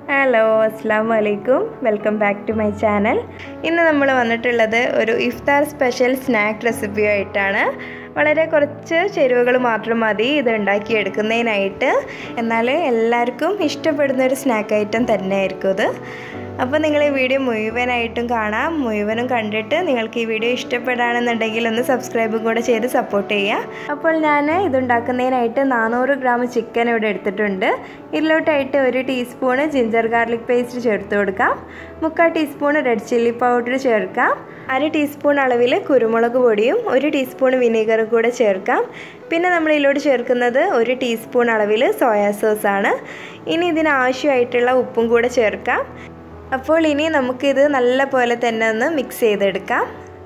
hello അസ്സാം വലൈക്കും welcome back to my channel ഇന്ന് നമ്മൾ വന്നിട്ടുള്ളത് ഒരു ഇഫ്താർ സ്പെഷ്യൽ സ്നാക്ക് റെസിപ്പി ആയിട്ടാണ് വളരെ കുറച്ച് ചേരുവകൾ മാത്രം മതി ഇത് ഉണ്ടാക്കിയെടുക്കുന്നതിനായിട്ട് എന്നാൽ എല്ലാവർക്കും ഇഷ്ടപ്പെടുന്ന ഒരു സ്നാക്ക് ഐറ്റം തന്നെ ആയിരിക്കും ഇത് അപ്പോൾ നിങ്ങൾ ഈ വീഡിയോ മുഴുവനായിട്ടും കാണാം മുഴുവനും കണ്ടിട്ട് നിങ്ങൾക്ക് ഈ വീഡിയോ ഇഷ്ടപ്പെടുകയാണെന്നുണ്ടെങ്കിൽ ഒന്ന് സബ്സ്ക്രൈബും കൂടെ ചെയ്ത് സപ്പോർട്ട് ചെയ്യുക അപ്പോൾ ഞാൻ ഇതുണ്ടാക്കുന്നതിനായിട്ട് നാനൂറ് ഗ്രാം ചിക്കൻ ഇവിടെ എടുത്തിട്ടുണ്ട് ഇതിലോട്ടായിട്ട് ഒരു ടീസ്പൂണ് ജിഞ്ചർ ഗാർലിക് പേസ്റ്റ് ചേർത്ത് കൊടുക്കാം മുക്കാൽ ടീസ്പൂൺ റെഡ് ചില്ലി പൗഡർ ചേർക്കാം അര ടീസ്പൂൺ അളവിൽ കുരുമുളക് പൊടിയും ഒരു ടീസ്പൂൺ വിനീഗറും കൂടെ ചേർക്കാം പിന്നെ നമ്മൾ ഇതിലോട്ട് ചേർക്കുന്നത് ഒരു ടീസ്പൂൺ അളവിൽ സോയാ സോസ് ആണ് ഇനി ഇതിനാവശ്യമായിട്ടുള്ള ഉപ്പും കൂടെ ചേർക്കാം അപ്പോൾ ഇനി നമുക്കിത് നല്ല പോലെ തന്നെ ഒന്ന് മിക്സ് ചെയ്തെടുക്കാം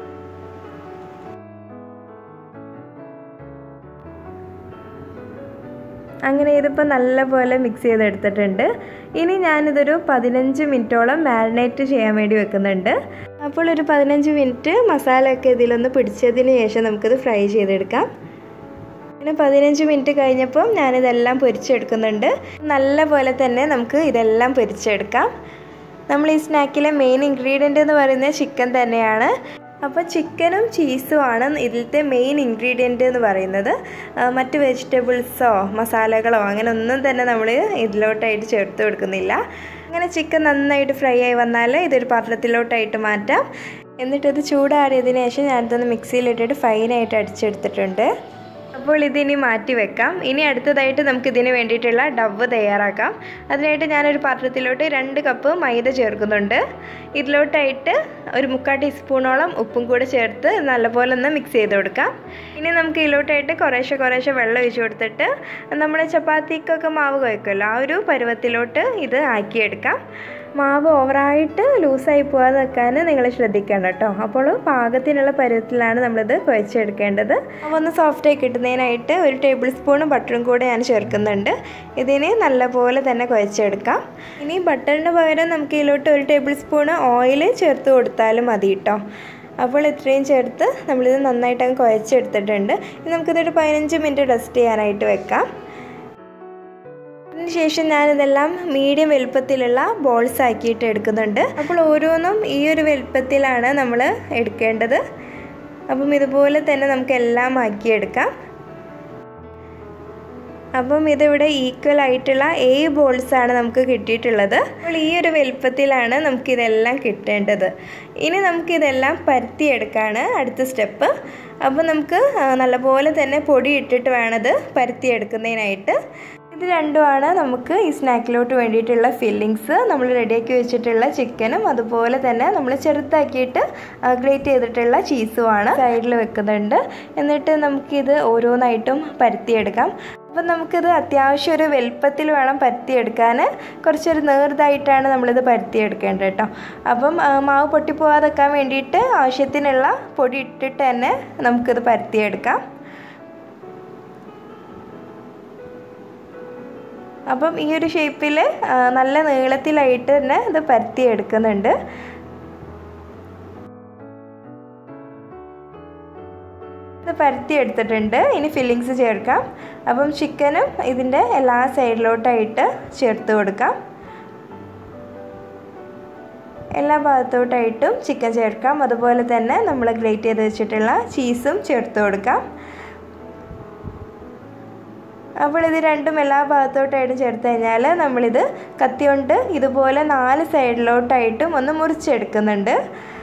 അങ്ങനെ ഇതിപ്പോൾ നല്ല പോലെ മിക്സ് ചെയ്തെടുത്തിട്ടുണ്ട് ഇനി ഞാനിതൊരു പതിനഞ്ച് മിനിറ്റോളം മാരിനേറ്റ് ചെയ്യാൻ വേണ്ടി വെക്കുന്നുണ്ട് അപ്പോൾ ഒരു പതിനഞ്ച് മിനിറ്റ് മസാലയൊക്കെ ഇതിലൊന്ന് പിടിച്ചതിന് ശേഷം നമുക്കിത് ഫ്രൈ ചെയ്തെടുക്കാം പിന്നെ പതിനഞ്ച് മിനിറ്റ് കഴിഞ്ഞപ്പം ഞാനിതെല്ലാം പൊരിച്ചെടുക്കുന്നുണ്ട് നല്ല പോലെ തന്നെ നമുക്ക് ഇതെല്ലാം പൊരിച്ചെടുക്കാം നമ്മൾ ഈ സ്നാക്കിലെ മെയിൻ ഇൻഗ്രീഡിയൻ്റ് എന്ന് പറയുന്നത് ചിക്കൻ തന്നെയാണ് അപ്പോൾ ചിക്കനും ചീസുമാണ് ഇതിലത്തെ മെയിൻ ഇൻഗ്രീഡിയൻ്റ് എന്ന് പറയുന്നത് മറ്റ് വെജിറ്റബിൾസോ മസാലകളോ അങ്ങനെ ഒന്നും തന്നെ നമ്മൾ ഇതിലോട്ടായിട്ട് ചേർത്ത് കൊടുക്കുന്നില്ല അങ്ങനെ ചിക്കൻ നന്നായിട്ട് ഫ്രൈ ആയി വന്നാൽ ഇതൊരു പാത്രത്തിലോട്ടായിട്ട് മാറ്റാം എന്നിട്ടത് ചൂടാറിയതിന് ശേഷം ഞാനിതൊന്ന് മിക്സിയിലിട്ടിട്ട് ഫൈനായിട്ട് അടിച്ചെടുത്തിട്ടുണ്ട് അപ്പോൾ ഇതിനി മാറ്റി വെക്കാം ഇനി അടുത്തതായിട്ട് നമുക്ക് ഇതിന് വേണ്ടിയിട്ടുള്ള ഡവ് തയ്യാറാക്കാം അതിനായിട്ട് ഞാനൊരു പാത്രത്തിലോട്ട് രണ്ട് കപ്പ് മൈദ ചേർക്കുന്നുണ്ട് ഇതിലോട്ടായിട്ട് ഒരു മുക്കാൽ ടീസ്പൂണോളം ഉപ്പും കൂടെ ചേർത്ത് നല്ലപോലെ ഒന്ന് മിക്സ് ചെയ്ത് കൊടുക്കാം ഇനി നമുക്ക് ഇതിലോട്ടായിട്ട് കുറേശ്ശെ കുറേശ്ശെ വെള്ളം ഒഴിച്ചു കൊടുത്തിട്ട് നമ്മൾ ചപ്പാത്തിക്കൊക്കെ മാവ് കുഴക്കുമല്ലോ ആ ഒരു പരുവത്തിലോട്ട് ഇത് ആക്കിയെടുക്കാം മാവ് ഓവറായിട്ട് ലൂസായി പോകാതെ വെക്കാൻ നിങ്ങൾ ശ്രദ്ധിക്കണം കേട്ടോ അപ്പോൾ പാകത്തിനുള്ള പരുവത്തിലാണ് നമ്മളിത് കുഴച്ചെടുക്കേണ്ടത് അപ്പോൾ ഒന്ന് സോഫ്റ്റായി കിട്ടുന്നതിനായിട്ട് ഒരു ടേബിൾ സ്പൂൺ ബട്ടറും കൂടെ ഞാൻ ചേർക്കുന്നുണ്ട് ഇതിന് നല്ലപോലെ തന്നെ കുഴച്ചെടുക്കാം ഇനി ബട്ടറിന് പകരം നമുക്ക് ഇതിലോട്ട് ഒരു ടേബിൾ സ്പൂൺ ഓയിൽ ചേർത്ത് കൊടുത്താലും മതി കേട്ടോ അപ്പോൾ ഇത്രയും ചേർത്ത് നമ്മളിത് നന്നായിട്ട് അങ്ങ് കുഴച്ചെടുത്തിട്ടുണ്ട് ഇനി നമുക്കിതൊരു പതിനഞ്ച് മിനിറ്റ് റെസ്റ്റ് ചെയ്യാനായിട്ട് വെക്കാം അതിനുശേഷം ഞാനിതെല്ലാം മീഡിയം വലുപ്പത്തിലുള്ള ബോൾസ് ആക്കിയിട്ട് എടുക്കുന്നുണ്ട് അപ്പോൾ ഓരോന്നും ഈ ഒരു വലുപ്പത്തിലാണ് നമ്മൾ എടുക്കേണ്ടത് അപ്പം ഇതുപോലെ തന്നെ നമുക്ക് എല്ലാം ആക്കിയെടുക്കാം അപ്പം ഇതിവിടെ ഈക്വൽ ആയിട്ടുള്ള ഏഴ് ബോൾസ് ആണ് നമുക്ക് കിട്ടിയിട്ടുള്ളത് അപ്പോൾ ഈ ഒരു വലുപ്പത്തിലാണ് നമുക്കിതെല്ലാം കിട്ടേണ്ടത് ഇനി നമുക്കിതെല്ലാം പരത്തിയെടുക്കാണ് അടുത്ത സ്റ്റെപ്പ് അപ്പോൾ നമുക്ക് നല്ലപോലെ തന്നെ പൊടി ഇട്ടിട്ട് വേണത് പരത്തിയെടുക്കുന്നതിനായിട്ട് ഇത് രണ്ടുമാണ് നമുക്ക് ഈ സ്നാക്കിലോട്ട് വേണ്ടിയിട്ടുള്ള ഫില്ലിങ്സ് നമ്മൾ റെഡിയാക്കി വെച്ചിട്ടുള്ള ചിക്കനും അതുപോലെ തന്നെ നമ്മൾ ചെറുതാക്കിയിട്ട് ഗ്രേറ്റ് ചെയ്തിട്ടുള്ള ചീസുമാണ് സൈഡിൽ വെക്കുന്നുണ്ട് എന്നിട്ട് നമുക്കിത് ഓരോന്നായിട്ടും പരത്തിയെടുക്കാം അപ്പം നമുക്കിത് അത്യാവശ്യം ഒരു വലുപ്പത്തിൽ വേണം പരത്തിയെടുക്കാൻ കുറച്ചൊരു നേർതായിട്ടാണ് നമ്മളിത് പരത്തിയെടുക്കേണ്ടത് കേട്ടോ അപ്പം മാവ് പൊട്ടിപ്പോവാതെക്കാൻ വേണ്ടിയിട്ട് ആവശ്യത്തിനുള്ള പൊടി ഇട്ടിട്ട് തന്നെ നമുക്കിത് പരത്തിയെടുക്കാം അപ്പം ഈ ഒരു ഷേപ്പിൽ നല്ല നീളത്തിലായിട്ട് തന്നെ ഇത് പരത്തി എടുക്കുന്നുണ്ട് ഇത് പരത്തി എടുത്തിട്ടുണ്ട് ഇനി ഫില്ലിങ്സ് ചേർക്കാം അപ്പം ചിക്കനും ഇതിൻ്റെ എല്ലാ സൈഡിലോട്ടായിട്ട് ചേർത്ത് കൊടുക്കാം എല്ലാ ഭാഗത്തോട്ടായിട്ടും ചിക്കൻ ചേർക്കാം അതുപോലെ തന്നെ നമ്മൾ ഗ്രേറ്റ് ചെയ്ത് വെച്ചിട്ടുള്ള ചീസും ചേർത്ത് കൊടുക്കാം അപ്പോൾ ഇത് രണ്ടും എല്ലാ ഭാഗത്തോട്ടായിട്ടും ചേർത്ത് കഴിഞ്ഞാൽ നമ്മളിത് കത്തി കൊണ്ട് ഇതുപോലെ നാല് സൈഡിലോട്ടായിട്ടും ഒന്ന് മുറിച്ചെടുക്കുന്നുണ്ട്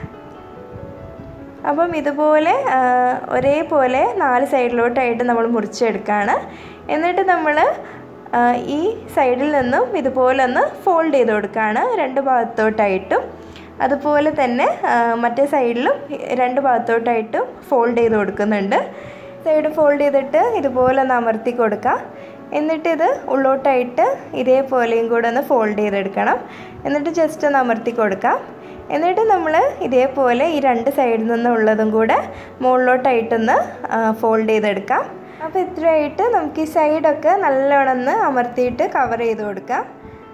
അപ്പം ഇതുപോലെ ഒരേപോലെ നാല് സൈഡിലോട്ടായിട്ട് നമ്മൾ മുറിച്ചെടുക്കുകയാണ് എന്നിട്ട് നമ്മൾ ഈ സൈഡിൽ നിന്നും ഇതുപോലെ ഒന്ന് ഫോൾഡ് ചെയ്ത് കൊടുക്കുകയാണ് രണ്ട് ഭാഗത്തോട്ടായിട്ടും അതുപോലെ തന്നെ മറ്റേ സൈഡിലും രണ്ട് ഭാഗത്തോട്ടായിട്ടും ഫോൾഡ് ചെയ്ത് കൊടുക്കുന്നുണ്ട് സൈഡ് ഫോൾഡ് ചെയ്തിട്ട് ഇതുപോലെ ഒന്ന് അമർത്തി കൊടുക്കുക എന്നിട്ട് ഇത് ഉള്ളോട്ടായിട്ട് ഇതേപോലെയും കൂടെ ഒന്ന് ഫോൾഡ് ചെയ്തെടുക്കണം എന്നിട്ട് ജസ്റ്റ് ഒന്ന് അമർത്തി കൊടുക്കാം എന്നിട്ട് നമ്മൾ ഇതേപോലെ ഈ രണ്ട് സൈഡിൽ നിന്നുള്ളതും കൂടെ മുകളിലോട്ടായിട്ടൊന്ന് ഫോൾഡ് ചെയ്തെടുക്കാം അപ്പോൾ ഇത്രയായിട്ട് നമുക്ക് ഈ സൈഡൊക്കെ നല്ലോണം ഒന്ന് അമർത്തിയിട്ട് കവർ ചെയ്ത് കൊടുക്കാം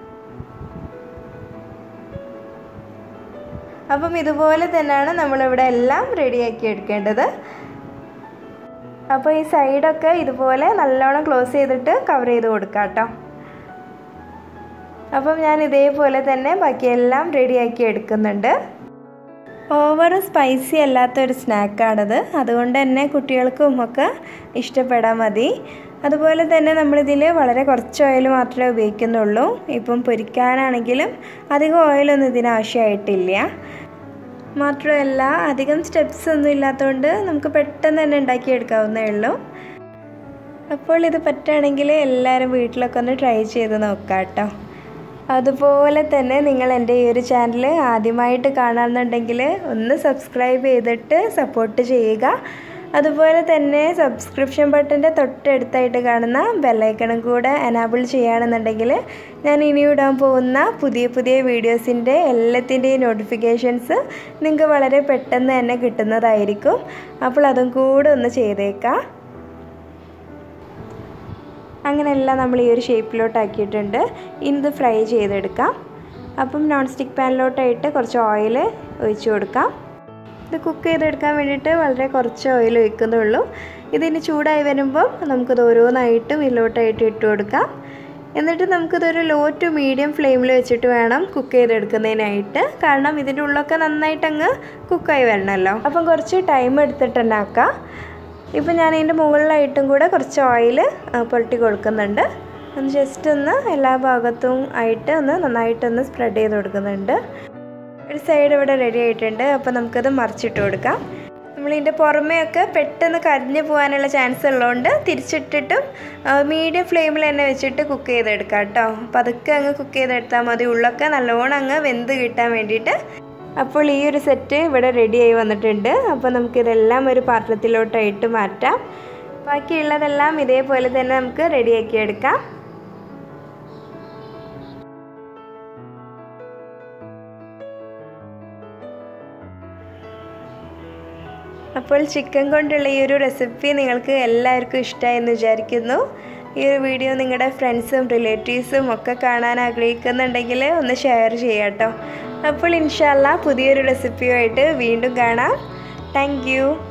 അപ്പം ഇതുപോലെ തന്നെയാണ് നമ്മളിവിടെ എല്ലാം റെഡിയാക്കി എടുക്കേണ്ടത് അപ്പോൾ ഈ സൈഡൊക്കെ ഇതുപോലെ നല്ലോണം ക്ലോസ് ചെയ്തിട്ട് കവർ ചെയ്ത് കൊടുക്കാം കേട്ടോ അപ്പം ഞാൻ ഇതേപോലെ തന്നെ ബാക്കിയെല്ലാം റെഡിയാക്കി എടുക്കുന്നുണ്ട് ഓവർ സ്പൈസി അല്ലാത്ത ഒരു സ്നാക്കാണിത് അതുകൊണ്ട് തന്നെ കുട്ടികൾക്കും ഒക്കെ ഇഷ്ടപ്പെടാൻ മതി അതുപോലെ തന്നെ നമ്മളിതിൽ വളരെ കുറച്ച് ഓയിൽ മാത്രമേ ഉപയോഗിക്കുന്നുള്ളൂ ഇപ്പം പൊരിക്കാനാണെങ്കിലും അധികം ഓയിലൊന്നും ഇതിന് ആവശ്യമായിട്ടില്ല മാത്രമല്ല അധികം സ്റ്റെപ്സ് ഒന്നും ഇല്ലാത്തതുകൊണ്ട് നമുക്ക് പെട്ടെന്ന് തന്നെ ഉണ്ടാക്കിയെടുക്കാവുന്നേ ഉള്ളൂ അപ്പോൾ ഇത് പറ്റുകയാണെങ്കിൽ എല്ലാവരും വീട്ടിലൊക്കെ ഒന്ന് ട്രൈ ചെയ്ത് നോക്കാം കേട്ടോ അതുപോലെ തന്നെ നിങ്ങൾ എൻ്റെ ഈ ഒരു ചാനൽ ആദ്യമായിട്ട് കാണാമെന്നുണ്ടെങ്കിൽ ഒന്ന് സബ്സ്ക്രൈബ് ചെയ്തിട്ട് സപ്പോർട്ട് ചെയ്യുക അതുപോലെ തന്നെ സബ്സ്ക്രിപ്ഷൻ ബട്ടൻ്റെ തൊട്ടടുത്തായിട്ട് കാണുന്ന ബെല്ലൈക്കണും കൂടെ എനാബിൾ ചെയ്യുകയാണെന്നുണ്ടെങ്കിൽ ഞാൻ ഇനി ഇടാൻ പോകുന്ന പുതിയ പുതിയ വീഡിയോസിൻ്റെ എല്ലാത്തിൻ്റെയും നോട്ടിഫിക്കേഷൻസ് നിങ്ങൾക്ക് വളരെ പെട്ടെന്ന് തന്നെ കിട്ടുന്നതായിരിക്കും അപ്പോൾ അതും കൂടെ ഒന്ന് ചെയ്തേക്കാം അങ്ങനെയെല്ലാം നമ്മൾ ഈ ഒരു ഷേപ്പിലോട്ടാക്കിയിട്ടുണ്ട് ഇന്ന് ഫ്രൈ ചെയ്തെടുക്കാം അപ്പം നോൺ സ്റ്റിക്ക് പാനിലോട്ടായിട്ട് കുറച്ച് ഓയിൽ ഒഴിച്ചു കൊടുക്കാം ഇത് കുക്ക് ചെയ്തെടുക്കാൻ വേണ്ടിയിട്ട് വളരെ കുറച്ച് ഓയിൽ ഒഴിക്കുന്നുള്ളൂ ഇതിന് ചൂടായി വരുമ്പം നമുക്കിത് ഓരോന്നായിട്ട് ഇതിലോട്ടായിട്ട് ഇട്ട് കൊടുക്കാം എന്നിട്ട് നമുക്കിതൊരു ലോ ടു മീഡിയം ഫ്ലെയിമിൽ വെച്ചിട്ട് വേണം കുക്ക് ചെയ്തെടുക്കുന്നതിനായിട്ട് കാരണം ഇതിൻ്റെ ഉള്ളൊക്കെ നന്നായിട്ട് അങ്ങ് കുക്കായി വരണമല്ലോ അപ്പം കുറച്ച് ടൈം എടുത്തിട്ട് ഉണ്ടാക്കാം ഇപ്പം ഞാൻ ഇതിൻ്റെ മുകളിലായിട്ടും കൂടെ കുറച്ച് ഓയിൽ പുരട്ടി കൊടുക്കുന്നുണ്ട് ഒന്ന് ജസ്റ്റ് ഒന്ന് എല്ലാ ഭാഗത്തും ആയിട്ട് ഒന്ന് നന്നായിട്ടൊന്ന് സ്പ്രെഡ് ചെയ്ത് കൊടുക്കുന്നുണ്ട് ഒരു സൈഡ് ഇവിടെ റെഡി ആയിട്ടുണ്ട് അപ്പോൾ നമുക്കത് മറിച്ചിട്ട് കൊടുക്കാം നമ്മളിതിൻ്റെ പുറമേയൊക്കെ പെട്ടെന്ന് കരിഞ്ഞു പോകാനുള്ള ചാൻസ് ഉള്ളതുകൊണ്ട് തിരിച്ചിട്ടിട്ടും മീഡിയം ഫ്ലെയിമിൽ തന്നെ വെച്ചിട്ട് കുക്ക് ചെയ്തെടുക്കാം കേട്ടോ അപ്പോൾ അതൊക്കെ അങ്ങ് കുക്ക് ചെയ്തെടുത്താൽ മതി ഉള്ളൊക്കെ നല്ലോണം അങ്ങ് വെന്ത് കിട്ടാൻ വേണ്ടിയിട്ട് അപ്പോൾ ഈ ഒരു സെറ്റ് ഇവിടെ റെഡി ആയി വന്നിട്ടുണ്ട് അപ്പോൾ നമുക്കിതെല്ലാം ഒരു പാത്രത്തിലോട്ടായിട്ട് മാറ്റാം ബാക്കിയുള്ളതെല്ലാം ഇതേപോലെ തന്നെ നമുക്ക് റെഡിയാക്കി എടുക്കാം അപ്പോൾ ചിക്കൻ കൊണ്ടുള്ള ഈ ഒരു റെസിപ്പി നിങ്ങൾക്ക് എല്ലാവർക്കും ഇഷ്ടമായെന്ന് വിചാരിക്കുന്നു ഈ ഒരു വീഡിയോ നിങ്ങളുടെ ഫ്രണ്ട്സും റിലേറ്റീവ്സും ഒക്കെ കാണാൻ ആഗ്രഹിക്കുന്നുണ്ടെങ്കിൽ ഒന്ന് ഷെയർ ചെയ്യാം കേട്ടോ അപ്പോൾ ഇൻഷാല്ല പുതിയൊരു റെസിപ്പിയുമായിട്ട് വീണ്ടും കാണാം താങ്ക്